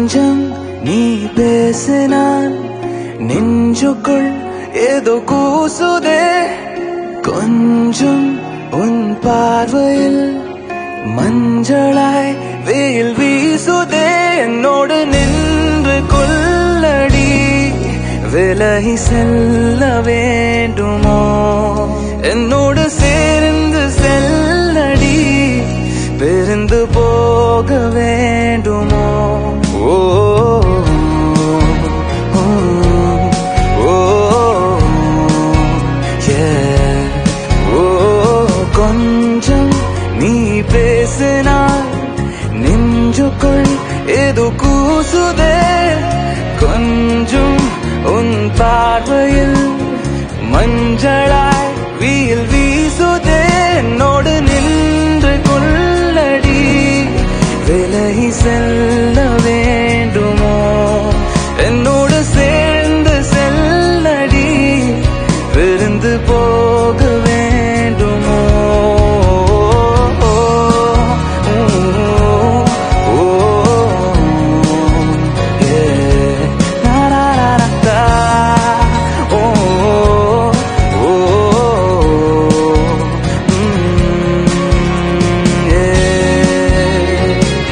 கொஞ்சம் நீ பேசினான் நெஞ்சுக்குள் ஏதோ கூசுதே கொஞ்சம் உன் பார்வையில் மஞ்சளாய் வெயில் வீசுதே என்னோடு நின்று கொள்ளடி விலகி செல்ல வேண்டுமோ என்னோடு சேர்ந்து செல்லடி பிரிந்து போக வேண்டுமோ ஓ ஓ, ஓ, yeah. ஓ கொஞ்சம் நீ பேசினாய் நெஞ்சுக்குள் ஏதோ கூசுதே கொஞ்சம் உன் பார்வையில் மஞ்சளாய் வீல் வீசுதே என்னோடு நின்று கொள்ளடி விலகி செல்ல வேண்டுமோ என்னோடு சேர்ந்து செல்லடி விருந்து போக வேண்டுமோ ஓ, yeah. Na-na-na-na-na. ஓ, ஓ, mm, yeah.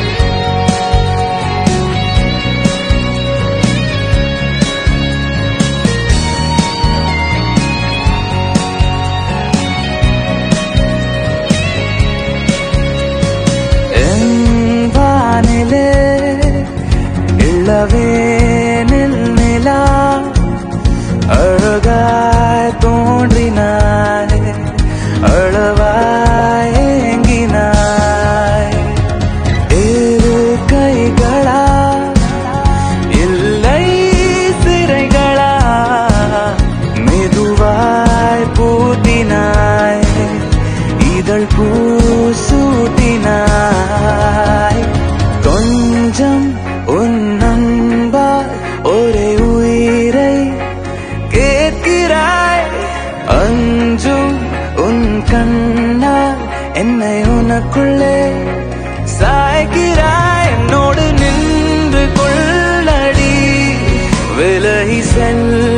என் வானிலே இளவேனில் நிலா அழகாய் தோன்றினாய் அழவாய் ஏங்கினாய் இரு கைகளா இல்லை சிறைகளா மெதுவாய் பூட்டினாய் இதழ் பூசூட்டினாய் கொஞ்சம் உன் அன்பால் ஒரே உயிரை கேட்கிறாய் அஞ்சும் உன் கண்ணால் என்னை உனக்குள்ளே சாய்கிறாய் என்னோடு நின்று கொள்ளடி விலகி செல்ல